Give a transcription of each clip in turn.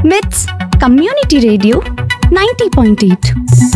with community radio ninety point eight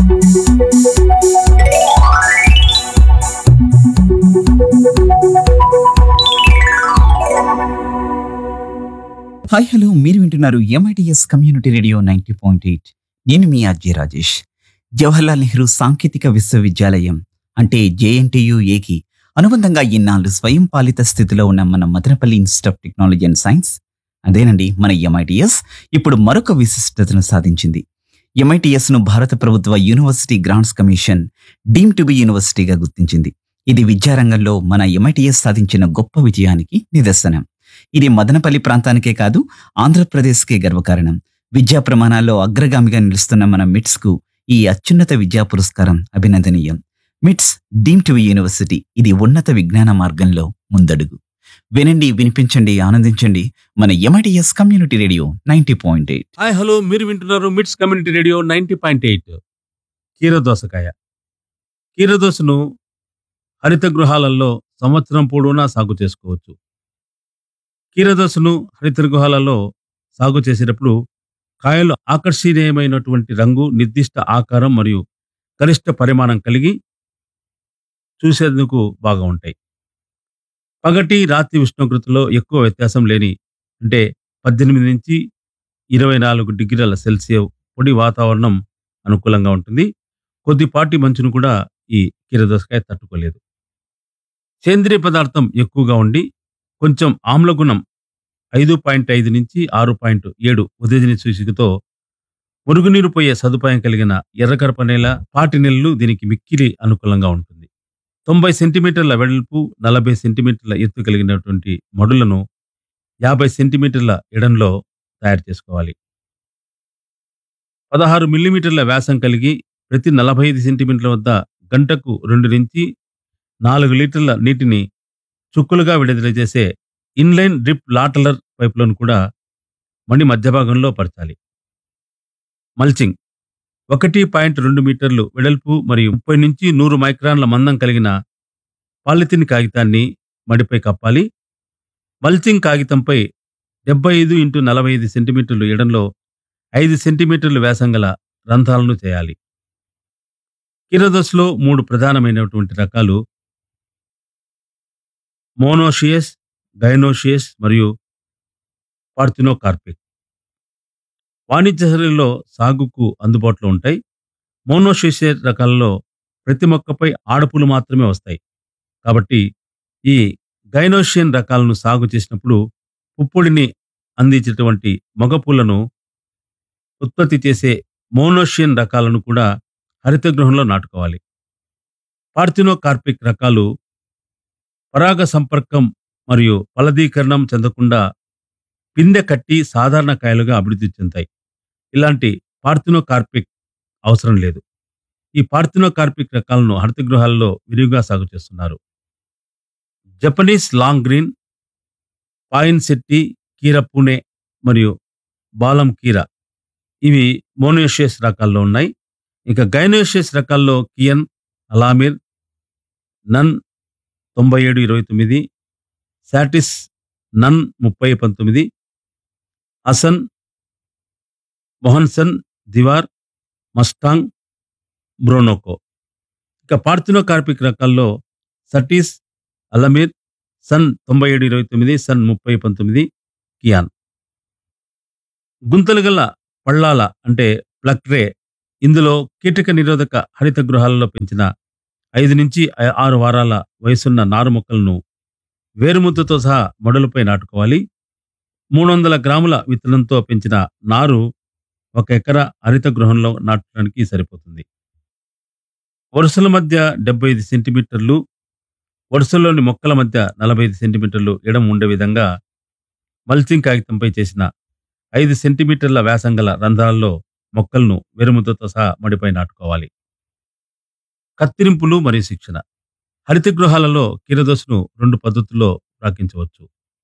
hi hello మీరు వింటున్నారు MITS community radio ninety point eight నేను మీ అజయ్ రాజేష్ జవహర్లాల్ నెహ్రూ సాంకేతిక విశ్వవిద్యాలయం అంటే జేఎన్టీయు ఏకి అనుబంధంగా ఇన్నాళ్ళు స్వయం పాలిత స్థితిలో ఉన్న మన Madanapalle institute of technology and science అదేనండి మన ఎంఐటిఎస్ ఇప్పుడు మరొక విశిష్టతను సాధించింది ఎంఐటిఎస్ ను భారత ప్రభుత్వ university grants commission deem to be యూనివర్సిటీగా గుర్తించింది ఇది విద్యారంగంలో మన ఎంఐటిఎస్ సాధించిన గొప్ప విజయానికి నిదర్శనం ఇది మదనపల్లి ప్రాంతానికే కాదు ఆంధ్రప్రదేశ్కే గర్వకారణం విద్యా ప్రమాణాల్లో అగ్రగామిగా నిలుస్తున్న మన మిట్స్ కు ఈ అత్యున్నత విద్యా పురస్కారం అభినందనీయం మిట్స్ డీమ్ టు యూనివర్సిటీ ఇది ఉన్నత విజ్ఞాన మార్గంలో ముందడుగు వినండి వినిపించండి ఆనందించండి మన MITS community radio ninety point eight hi hello మీరు వింటున్నారు MITS community radio ninety point eight కీరదోసకాయ కీరదోసను హరిత గృహాలలో సంవత్సరం పొడవునా సాగు చేసుకోవచ్చు కీరదోసను హరిత గృహాలలో సాగు చేసేటప్పుడు కాయలు ఆకర్షణీయమైనటువంటి రంగు నిర్దిష్ట ఆకారం మరియు గరిష్ట పరిమాణం కలిగి చూసేందుకు బాగా ఉంటాయి పగటి రాత్రి ఉష్ణోగ్రతలో ఎక్కువ వ్యత్యాసం లేని అంటే పద్దెనిమిది నుంచి ఇరవై నాలుగు డిగ్రీల సెల్సియస్ పొడి వాతావరణం అనుకూలంగా ఉంటుంది కొద్దిపాటి మంచును కూడా ఈ కీరదోసకాయ తట్టుకోలేదు సేంద్రియ పదార్థం ఎక్కువగా ఉండి కొంచెం ఆమ్లగుణం ఐదు పాయింట్ ఐదు నుంచి ఆరు పాయింట్ ఏడు ఉదయజని సూచికతో మురుగునీరు పోయే సదుపాయం కలిగిన ఎర్రకరప నేల పాటి నెలలు దీనికి మిక్కిలి అనుకూలంగా ఉంటుంది తొంభై సెంటీమీటర్ల వెడల్పు నలభై సెంటీమీటర్ల ఎత్తు కలిగినటువంటి మడులను యాభై సెంటీమీటర్ల ఎడంలో తయారు చేసుకోవాలి పదహారు మిల్లీమీటర్ల వ్యాసం కలిగి ప్రతి నలభై ఐదు సెంటీమీటర్ల వద్ద గంటకు రెండు నుంచి నాలుగు లీటర్ల నీటిని చుక్కులుగా విడుదల చేసే ఇన్లైన్ డ్రిప్ లాటలర్ పైపులను కూడా మణి మధ్య భాగంలో పరచాలి మల్చింగ్ ఒకటి పాయింట్ రెండు మీటర్లు వెడల్పు మరియు ముప్పై నుంచి నూరు మైక్రాన్ల మందం కలిగిన పాలిథిన్ కాగితాన్ని మడిపై కప్పాలి మల్చింగ్ కాగితంపై డెబ్బై ఐదు ఇంటూ నలభై ఐదు సెంటీమీటర్లు ఎడంలో ఐదు సెంటీమీటర్లు వ్యాసం గల రంధ్రాలను చేయాలి కిరదోస్లో మూడు ప్రధానమైనటువంటి రకాలు మోనోషియస్ గైనోషియస్ మరియు పార్థినోకార్పిక్ వాణిజ్య శరీరంలో సాగుకు అందుబాటులో ఉంటాయి మోనోషియస్ రకాలలో ప్రతి మొక్కపై ఆడపులు మాత్రమే వస్తాయి కాబట్టి ఈ గైనోషియన్ రకాలను సాగు చేసినప్పుడు పుప్పొడిని అందించేటువంటి మగ పూలను ఉత్పత్తి చేసే మోనోషియన్ రకాలను కూడా హరిత గృహంలో నాటుకోవాలి పార్థినోకార్పిక్ రకాలు పరాగ సంపర్కం మరియు ఫలదీకరణం చెందకుండా పిందె కట్టి సాధారణ కాయలుగా అభివృద్ధి చెందాయి ఇలాంటి పార్థినోకార్పిక్ అవసరం లేదు ఈ పార్థినోకార్పిక్ రకాలను హరిత గృహాల్లో విరివిగా సాగు చేస్తున్నారు జపనీస్ లాంగ్ గ్రీన్ పాయిన్ శెట్టి కీర పూణే మరియు బాలం కీర ఇవి మోనోషియస్ రకాల్లో ఉన్నాయి ఇంకా గైనోషియస్ రకాల్లో కియన్ అలామిర్ నన్ తొంభై ఏడు ఇరవై తొమ్మిది శాటిస్ నన్ ముప్పై పంతొమ్మిది అసన్ మొహన్సన్ దివార్ మస్టాంగ్ బ్రోనోకో ఇక పార్థినో కార్పిక్ రకాల్లో సటీస్ అలమీర్ సన్ తొంభై ఏడు ఇరవై తొమ్మిది సన్ ముప్పై పంతొమ్మిది కియాన్ గుంతలు గల పళ్ళాల అంటే ప్లక్రే ఇందులో కీటక నిరోధక హరిత గృహాలలో పెంచిన ఐదు నుంచి ఆ- ఆరు వారాల వయసున్న నారు మొక్కలను వేరుముద్దతో సహా మడులపై నాటుకోవాలి మూడు వందల గ్రాముల విత్తనంతో పెంచిన నారు ఒక ఎకరా హరిత గృహంలో నాటడానికి సరిపోతుంది వరుసల మధ్య డెబ్బై ఐదు సెంటీమీటర్లు వరుసల్లోని మొక్కల మధ్య నలభై ఐదు సెంటీమీటర్లు ఎడం ఉండే విధంగా మల్చింగ్ కాగితంపై చేసిన ఐదు సెంటీమీటర్ల వ్యాసం గల రంధ్రాల్లో మొక్కలను వెరుముద్దతో సహా మడిపై నాటుకోవాలి కత్తిరింపులు మరియు శిక్షణ హరిత గృహాలలో కీరదోసను రెండు పద్ధతుల్లో రాకించవచ్చు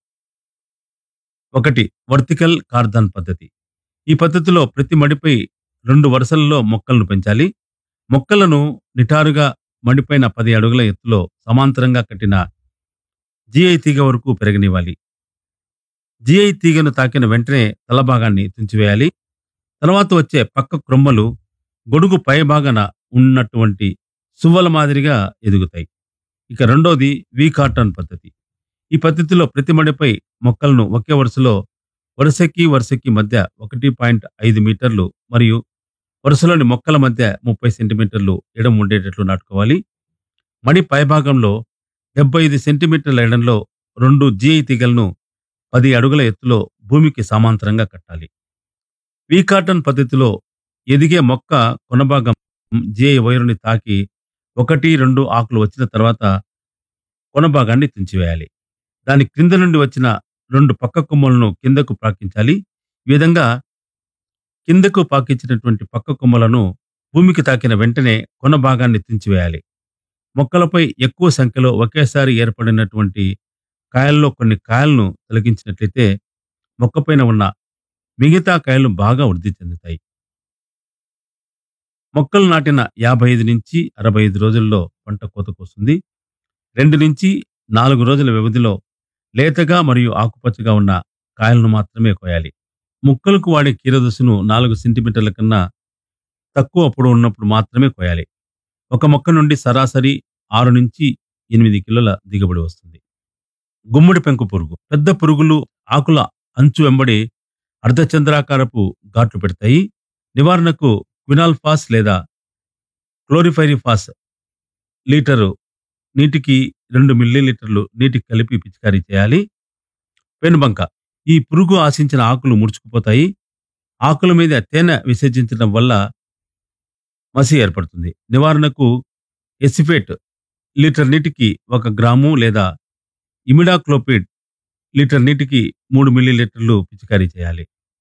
ఒకటి వర్టికల్ కార్దాన్ పద్ధతి ఈ పద్ధతిలో ప్రతి మడిపై రెండు వరుసలలో మొక్కలను పెంచాలి మొక్కలను నిటారుగా మడిపైన పది అడుగుల ఎత్తులో సమాంతరంగా కట్టిన జిఐ తీగ వరకు పెరగనివ్వాలి జిఐ తీగను తాకిన వెంటనే తల భాగాన్ని తుంచివేయాలి తర్వాత వచ్చే పక్క క్రొమ్మలు గొడుగు పై భాగాన ఉన్నటువంటి సువ్వల మాదిరిగా ఎదుగుతాయి ఇక రెండోది వి కాటన్ పద్ధతి ఈ పద్ధతిలో ప్రతి మడిపై మొక్కలను ఒకే వరుసలో వరుసకి వరుసకి మధ్య ఒకటి పాయింట్ ఐదు మీటర్లు మరియు వరుసలోని మొక్కల మధ్య ముప్పై సెంటీమీటర్లు ఎడం ఉండేటట్లు నాటుకోవాలి మడి పైభాగంలో డెబ్బై ఐదు సెంటీమీటర్ల ఎడంలో రెండు జిఐ తీగలను పది అడుగుల ఎత్తులో భూమికి సమాంతరంగా కట్టాలి వి కాటన్ పద్ధతిలో ఎదిగే మొక్క కొనభాగం జిఐ వైరుని తాకి ఒకటి రెండు ఆకులు వచ్చిన తర్వాత కొనభాగాన్ని తుంచివేయాలి దాని క్రింద నుండి వచ్చిన రెండు పక్క కొమ్మలను కిందకు పాకించాలి ఈ విధంగా కిందకు పాకించినటువంటి పక్క కొమ్మలను భూమికి తాకిన వెంటనే కొన భాగాన్ని తుంచివేయాలి మొక్కలపై ఎక్కువ సంఖ్యలో ఒకేసారి ఏర్పడినటువంటి కాయల్లో కొన్ని కాయలను తొలగించినట్లయితే మొక్కపైన ఉన్న మిగతా కాయలు బాగా వృద్ధి చెందుతాయి మొక్కలు నాటిన యాభై ఐదు నుంచి అరవై ఐదు రోజుల్లో పంట కోతకు వస్తుంది రెండు నుంచి నాలుగు రోజుల వ్యవధిలో లేతగా మరియు ఆకుపచ్చగా ఉన్న కాయలను మాత్రమే కోయాలి ముక్కలకు వాడే కీరదశను నాలుగు సెంటీమీటర్ల కన్నా తక్కువ పొడవు ఉన్నప్పుడు మాత్రమే కోయాలి ఒక మొక్క నుండి సరాసరి ఆరు నుంచి ఎనిమిది కిలోల దిగుబడి వస్తుంది గుమ్మడి పెంకు పురుగు పెద్ద పురుగులు ఆకుల అంచు వెంబడి అర్ధచంద్రాకారపు ఘాట్లు పెడతాయి నివారణకు క్వినాల్ఫాస్ లేదా క్లోరిఫైరిఫాస్ లీటరు నీటికి రెండు మిల్లీలీటర్లు నీటికి కలిపి పిచికారీ చేయాలి పెనుబంక ఈ పురుగు ఆశించిన ఆకులు ముడుచుకుపోతాయి ఆకుల మీద తేనె విసర్జించడం వల్ల మసి ఏర్పడుతుంది నివారణకు ఎసిఫేట్ లీటర్ నీటికి ఒక గ్రాము లేదా ఇమిడాక్లోపిడ్ లీటర్ నీటికి మూడు మిల్లీలీటర్లు పిచికారీ చేయాలి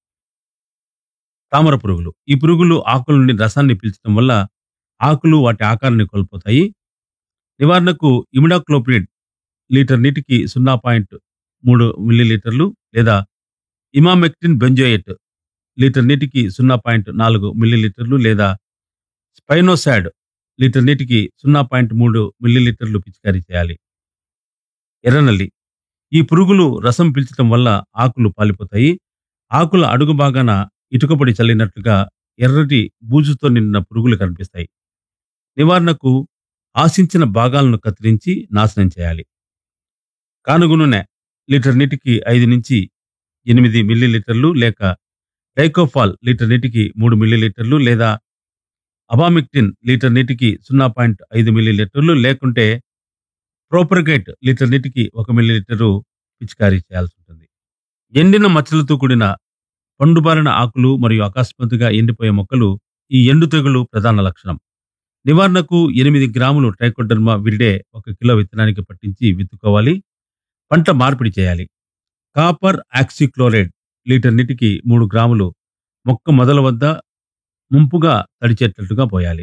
తామర పురుగులు ఈ పురుగులు ఆకుల నుండి రసాన్ని పీల్చడం వల్ల ఆకులు వాటి ఆకారాన్ని కోల్పోతాయి నివారణకు ఇమిడాక్లోపిడ్ లీటర్ నీటికి సున్నా పాయింట్ మూడు మిల్లీలీటర్లు లేదా ఇమామెక్టిన్ బెంజోయేట్ లీటర్ నీటికి సున్నా పాయింట్ నాలుగు మిల్లీలీటర్లు లేదా స్పైనోసాడ్ లీటర్ నీటికి సున్నా పాయింట్ మూడు మిల్లీలీటర్లు పిచికారీ చేయాలి ఎర్రనల్లి ఈ పురుగులు రసం పీల్చడం వల్ల ఆకులు పాలిపోతాయి ఆకుల అడుగు భాగాన ఇటుకపొడి చల్లినట్లుగా ఎర్రటి బూజుతో నిండిన పురుగులు కనిపిస్తాయి నివారణకు ఆశించిన భాగాలను కత్తిరించి నాశనం చేయాలి కానుగు నూనె లీటర్ నీటికి ఐదు నుంచి ఎనిమిది మిల్లీలీటర్లు లేక డైకోఫాల్ లీటర్ నీటికి మూడు మిల్లీలీటర్లు లేదా అబామిక్టిన్ లీటర్ నీటికి సున్నా పాయింట్ ఐదు మిల్లీలీటర్లు లేకుంటే ప్రోపర్గేట్ లీటర్ నీటికి ఒక మిల్లీలీటరు పిచికారీ చేయాల్సి ఉంటుంది ఎండిన మచ్చలతో కూడిన పండుబారిన ఆకులు మరియు అకస్మాత్తుగా ఎండిపోయే మొక్కలు ఈ ఎండు తెగులు ప్రధాన లక్షణం నివారణకు ఎనిమిది గ్రాములు ట్రైకోడర్మా విరిడే ఒక కిలో విత్తనానికి పట్టించి విత్తుకోవాలి పంట మార్పిడి చేయాలి కాపర్ ఆక్సిక్లోరైడ్ లీటర్ నీటికి మూడు గ్రాములు మొక్క మొదల వద్ద ముంపుగా తడిచేటట్లుగా పోయాలి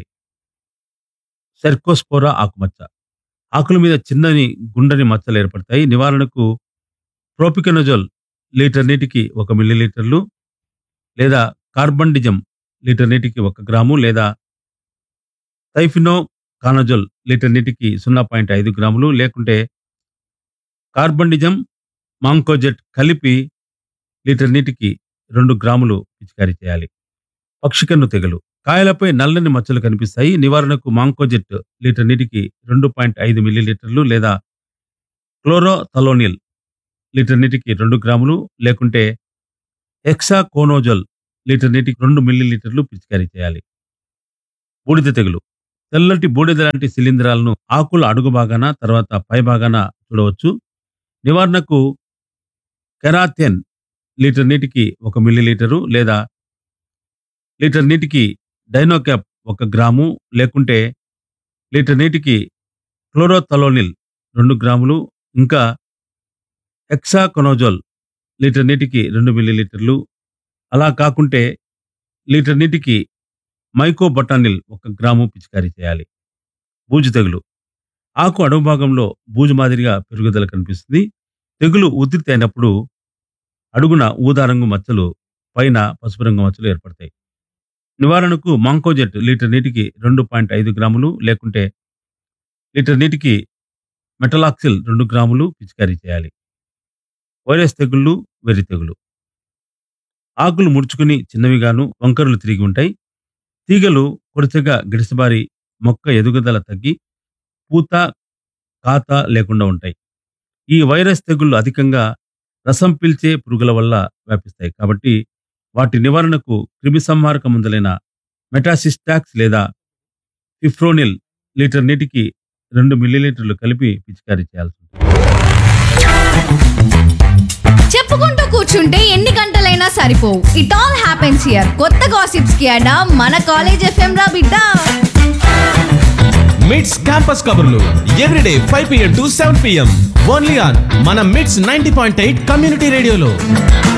సెర్కోస్పోరా ఆకుమచ్చ ఆకుల మీద చిన్నని గుండని మచ్చలు ఏర్పడతాయి నివారణకు ప్రోపికెనజోల్ లీటర్ నీటికి ఒక మిల్లీలీటర్లు లేదా కార్బండిజం లీటర్ నీటికి ఒక గ్రాము లేదా టైఫినో కానజోల్ లీటర్ నీటికి సున్నా పాయింట్ ఐదు గ్రాములు లేకుంటే కార్బండిజం మాంకోజెట్ కలిపి లీటర్ నీటికి రెండు గ్రాములు పిచికారీ చేయాలి పక్షికన్ను తెగలు కాయలపై నల్లని మచ్చలు కనిపిస్తాయి నివారణకు మాంకోజెట్ లీటర్ నీటికి రెండు పాయింట్ ఐదు మిల్లీలీటర్లు లేదా క్లోరోథలోనిల్ లీటర్ నీటికి రెండు గ్రాములు లేకుంటే హెక్సాకోనోజోల్ లీటర్ నీటికి రెండు మిల్లీలీటర్లు పిచికారీ చేయాలి బూడిద తెగులు తెల్లటి బూడిద లాంటి శిలీంధ్రాలను ఆకుల అడుగు భాగాన తర్వాత పై భాగాన చూడవచ్చు నివారణకు కెరాథెన్ లీటర్ నీటికి ఒక మిల్లీలీటరు లేదా లీటర్ నీటికి డైనోక్యాప్ ఒక గ్రాము లేకుంటే లీటర్ నీటికి క్లోరోథలోనిల్ రెండు గ్రాములు ఇంకా హెక్సాకొనోజోల్ లీటర్ నీటికి రెండు మిల్లీలీటర్లు అలా కాకుంటే లీటర్ నీటికి మైకోబొటానిల్ ఒక గ్రాము పిచికారీ చేయాలి బూజు తెగులు ఆకు అడుగు భాగంలో బూజు మాదిరిగా పెరుగుదల కనిపిస్తుంది తెగులు ఉధృతి అయినప్పుడు అడుగున ఊదా రంగు మచ్చలు పైన పసుపు రంగు మచ్చలు ఏర్పడతాయి నివారణకు మాంకోజెట్ లీటర్ నీటికి రెండు పాయింట్ ఐదు గ్రాములు లేకుంటే లీటర్ నీటికి మెటలాక్సిల్ రెండు గ్రాములు పిచికారీ చేయాలి వైరస్ తెగుళ్ళు వెర్రి తెగులు ఆకులు ముడుచుకుని చిన్నవిగాను వంకరలు తిరిగి ఉంటాయి తీగలు కొరచగా గిడిసబారి మొక్క ఎదుగుదల తగ్గి పూత కాత లేకుండా ఉంటాయి ఈ వైరస్ తెగుళ్ళు అధికంగా రసం పీల్చే పురుగుల వల్ల వ్యాపిస్తాయి కాబట్టి వాటి నివారణకు క్రిమి సంహారక మందులైన మెటాసిస్టాక్స్ లేదా ఫిఫ్రోనిల్ లీటర్ నీటికి రెండు మిల్లీలీటర్లు కలిపి పిచికారీ చేయాల్సి ఉంటుంది చెప్పుకుంటూ కూర్చుంటే ఎన్ని గంటలైనా సరిపోవు ఇట్ ఆల్ హ్యాపెన్స్ హియర్ కొత్త గాసిప్స్ కి అడా మన కాలేజ్ ఎఫ్ఎం రా బిడ్డ మిడ్స్ క్యాంపస్ కబుర్లు everyday five PM to seven PM only on మన MITS ninety point eight community రేడియోలో